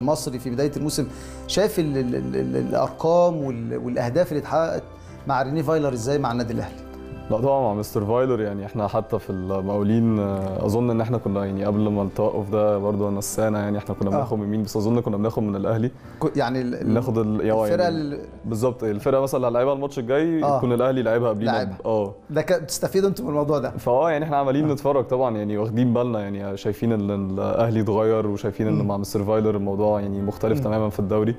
المصري في بدايه الموسم شايف ال ال ال ال الارقام وال- والاهداف اللي اتحققت مع ريني فايلر ازاي مع النادي الاهلي لا طبعا مع مستر فايلر يعني احنا حتى في المقاولين آه، اظن ان احنا كنا يعني قبل ما التوقف ده برضه نسانا يعني احنا كنا آه. بناخد من مين بس اظن كنا بناخد من الاهلي ك- يعني ال- ال- ناخد ال- يعني الفرقه ال- بالظبط الفرقه مثلا اللي هلعبها الماتش الجاي آه. يكون الاهلي لعبها قبلينا لعبها. اه ده ك- بتستفيدوا انتوا من الموضوع ده فاه يعني احنا عمالين نتفرج طبعا يعني واخدين بالنا يعني شايفين ان الاهلي اتغير وشايفين ان مم. مع مستر فايلر الموضوع يعني مختلف مم. تماما في الدوري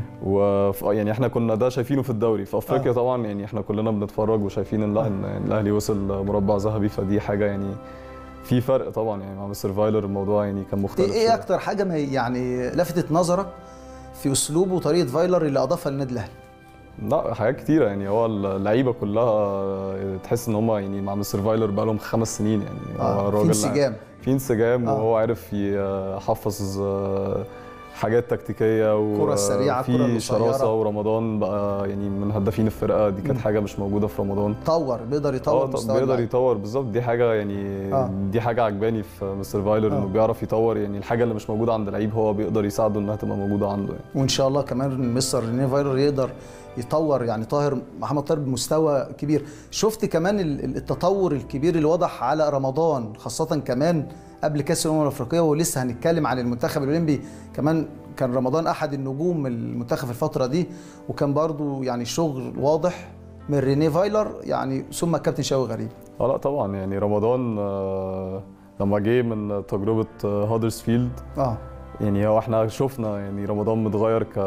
و يعني احنا كنا ده شايفينه في الدوري في افريقيا آه. طبعا يعني احنا كلنا بنتفرج وشايفين ان لا ان إن الاهلي وصل مربع ذهبي فدي حاجه يعني في فرق طبعا يعني مع مستر فايلر الموضوع يعني كان ايه مختلف ايه شوية. اكتر حاجه ما يعني لفتت نظرك في اسلوبه وطريقه فايلر اللي اضافها للنادي الاهلي لا حاجات كتيرة يعني هو اللعيبة كلها تحس ان هم يعني مع مستر فايلر بقالهم خمس سنين يعني هو آه، في راجل انسجام في انسجام آه. وهو عارف يحفظ آه، حاجات تكتيكيه الكرة السريعة، الكرة وفي القصيرة. شراسه ورمضان بقى يعني من هدافين الفرقه دي كانت مم. حاجه مش موجوده في رمضان طور بيقدر اه يطور طب مستوى بيقدر اللعيبة. يطور بالظبط دي حاجه يعني آه. دي حاجه عجباني في مستر فايلر آه. انه بيعرف يطور يعني الحاجه اللي مش موجوده عند لعيب هو بيقدر يساعده انها تبقى موجوده عنده يعني وان شاء الله كمان مستر ريني فايلر يقدر يطور يعني طاهر محمد طاهر بمستوى كبير شفت كمان ال- ال- التطور الكبير اللي واضح على رمضان خاصة كمان قبل كأس الأمم الأفريقية ولسه هنتكلم عن المنتخب الأولمبي كمان كان رمضان أحد النجوم المنتخب في الفترة دي وكان برضو يعني شغل واضح من ريني فايلر يعني ثم الكابتن شوقي غريب اه لا طبعا يعني رمضان آه، لما جه من تجربه آه، هادرسفيلد اه يعني هو احنا شفنا يعني رمضان متغير ك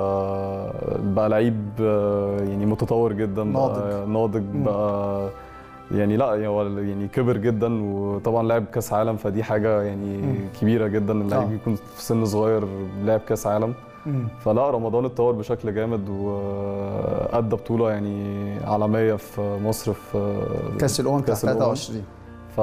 بقى لعيب آه، يعني متطور جدا بقى ناضج. ناضج مم. بقى يعني لا يعني هو يعني كبر جدا وطبعا لعب كاس عالم فدي حاجه يعني مم. كبيره جدا ان اللعيب آه. يكون في سن صغير لعب كاس عالم مم. فلا رمضان اتطور بشكل جامد وادى بطوله يعني عالميه في مصر في كأس الأمم بتاع كأس الأمم. 23 ف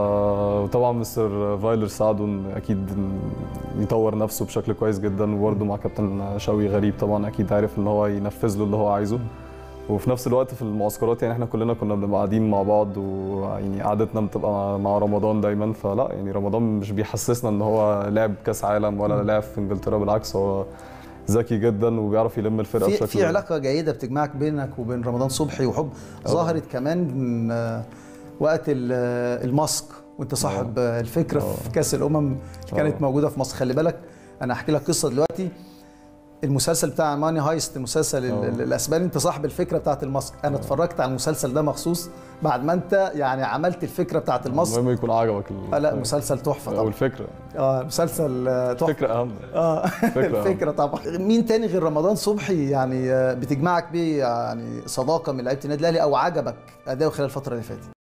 وطبعا مستر فايلر ساعده إن اكيد إن يطور نفسه بشكل كويس جدا وبرده مع كابتن شوقي غريب طبعا اكيد عارف ان هو ينفذ له اللي هو عايزه وفي نفس الوقت في المعسكرات يعني احنا كلنا كنا بنبقى قاعدين مع بعض ويعني قعدتنا بتبقى مع رمضان دايما فلا يعني رمضان مش بيحسسنا ان هو لعب كاس عالم ولا لعب في انجلترا بالعكس هو ذكي جدا وبيعرف يلم الفرقه في بشكل في علاقه جيده بتجمعك بينك وبين رمضان صبحي وحب ظهرت كمان من آه، وقت ال- آه، الماسك وانت صاحب آه، الفكره في كاس الامم اللي كانت آه. موجوده في مصر خلي بالك انا هحكي لك قصه دلوقتي المسلسل بتاع ماني هايست المسلسل ال- آه. ال- الاسباني انت صاحب الفكره بتاعت الماسك انا اتفرجت على المسلسل ده مخصوص بعد ما انت يعني عملت الفكره بتاعت الماسك المهم يكون عجبك ال- آه لا مسلسل تحفه طبعا والفكره اه مسلسل آه، تحفه الفكره اهم اه فكرة. الفكره طبعا مين تاني غير رمضان صبحي يعني آه، بتجمعك بيه يعني صداقه من لعيبه النادي الاهلي او عجبك اداؤه خلال الفتره اللي فاتت